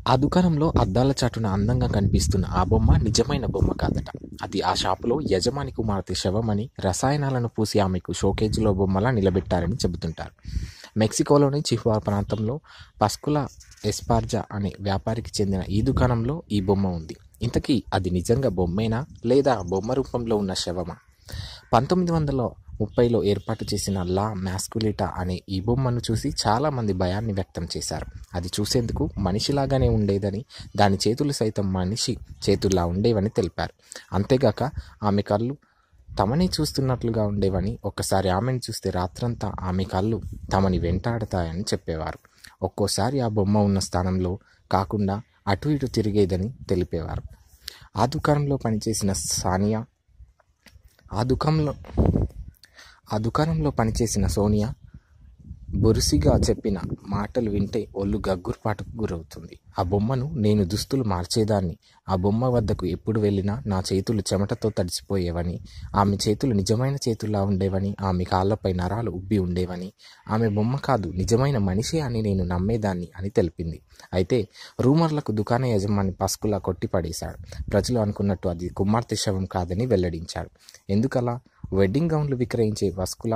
ఆ దుకాణంలో అద్దాల చాటున అందంగా కనిపిస్తున్న ఆ బొమ్మ నిజమైన బొమ్మ కాదట అది ఆ షాపులో యజమాని కుమార్తె శవమని రసాయనాలను పూసి ఆమెకు షోకేజ్లో బొమ్మలా నిలబెట్టారని చెబుతుంటారు మెక్సికోలోని చిహువా ప్రాంతంలో పస్కుల ఎస్పార్జా అనే వ్యాపారికి చెందిన ఈ దుకాణంలో ఈ బొమ్మ ఉంది ఇంతకీ అది నిజంగా బొమ్మేనా లేదా బొమ్మ రూపంలో ఉన్న శవమా పంతొమ్మిది వందల ముప్పైలో ఏర్పాటు చేసిన లా మ్యాస్కులిటా అనే ఈ బొమ్మను చూసి చాలామంది భయాన్ని వ్యక్తం చేశారు అది చూసేందుకు మనిషిలాగానే ఉండేదని దాని చేతులు సైతం మనిషి చేతుల్లా ఉండేవని తెలిపారు అంతేగాక ఆమె కళ్ళు తమని చూస్తున్నట్లుగా ఉండేవని ఒక్కసారి ఆమెను చూస్తే రాత్రంతా ఆమె కళ్ళు తమని వెంటాడతాయని చెప్పేవారు ఒక్కోసారి ఆ బొమ్మ ఉన్న స్థానంలో కాకుండా అటు ఇటు తిరిగేదని తెలిపేవారు ఆ దుకాణంలో పనిచేసిన సానియా ఆ దుకాణంలో ఆ దుకాణంలో పనిచేసిన సోనియా బొరుసిగా చెప్పిన మాటలు వింటే ఒళ్ళు గగ్గురుపాటుకు గురవుతుంది ఆ బొమ్మను నేను దుస్తులు మార్చేదాన్ని ఆ బొమ్మ వద్దకు ఎప్పుడు వెళ్ళినా నా చేతులు చెమటతో తడిసిపోయేవని ఆమె చేతులు నిజమైన చేతుల్లా ఉండేవని ఆమె కాళ్ళపై నరాలు ఉబ్బి ఉండేవని ఆమె బొమ్మ కాదు నిజమైన మనిషి అని నేను నమ్మేదాన్ని అని తెలిపింది అయితే రూమర్లకు దుకాణ యజమాని పస్కులా కొట్టిపడేశాడు ప్రజలు అనుకున్నట్టు అది కుమార్తె శవం కాదని వెల్లడించాడు ఎందుకలా వెడ్డింగ్ గౌన్లు విక్రయించే పస్కుల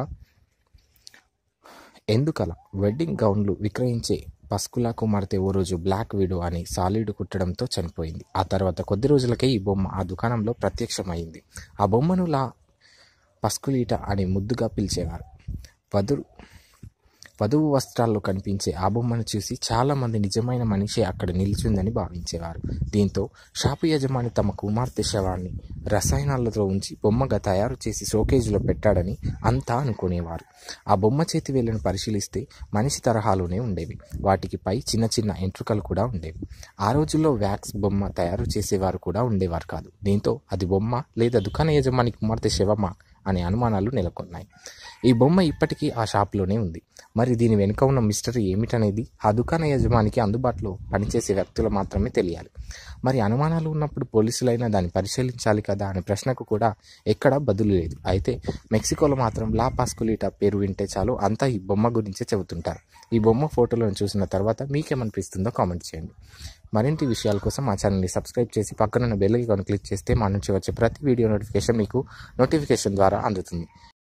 ఎందుకలా వెడ్డింగ్ గౌన్లు విక్రయించే పస్కుల కుమార్తె ఓ రోజు బ్లాక్ విడో అని సాలీడు కుట్టడంతో చనిపోయింది ఆ తర్వాత కొద్ది రోజులకే ఈ బొమ్మ ఆ దుకాణంలో ప్రత్యక్షమైంది ఆ బొమ్మను లా పస్కులీట అని ముద్దుగా పిలిచేవారు వధువు వధువు వస్త్రాల్లో కనిపించే ఆ బొమ్మను చూసి చాలామంది నిజమైన మనిషి అక్కడ నిలిచిందని భావించేవారు దీంతో షాపు యజమాని తమ కుమార్తె శవాన్ని రసాయనాలతో ఉంచి బొమ్మగా తయారు చేసి షోకేజ్లో పెట్టాడని అంతా అనుకునేవారు ఆ బొమ్మ చేతి వేళ్ళను పరిశీలిస్తే మనిషి తరహాలోనే ఉండేవి వాటికి పై చిన్న చిన్న ఎంట్రుకలు కూడా ఉండేవి ఆ రోజుల్లో వ్యాక్స్ బొమ్మ తయారు చేసేవారు కూడా ఉండేవారు కాదు దీంతో అది బొమ్మ లేదా దుకాణ యజమాని కుమార్తె శవమా అనే అనుమానాలు నెలకొన్నాయి ఈ బొమ్మ ఇప్పటికీ ఆ షాప్లోనే ఉంది మరి దీని వెనుక ఉన్న మిస్టరీ ఏమిటనేది ఆ దుకాణ యజమానికి అందుబాటులో పనిచేసే వ్యక్తులు మాత్రమే తెలియాలి మరి అనుమానాలు ఉన్నప్పుడు పోలీసులైనా దాన్ని పరిశీలించాలి కదా అనే ప్రశ్నకు కూడా ఎక్కడా బదులు లేదు అయితే మెక్సికోలో మాత్రం లా పాస్కులీటా పేరు వింటే చాలు అంతా ఈ బొమ్మ గురించే చెబుతుంటారు ఈ బొమ్మ ఫోటోలను చూసిన తర్వాత మీకేమనిపిస్తుందో కామెంట్ చేయండి మరింటి విషయాల కోసం మా ఛానల్ని సబ్స్క్రైబ్ చేసి పక్కనున్న బెల్ ఐకాన్ క్లిక్ చేస్తే మా నుంచి వచ్చే ప్రతి వీడియో నోటిఫికేషన్ మీకు నోటిఫికేషన్ ద్వారా అందుతుంది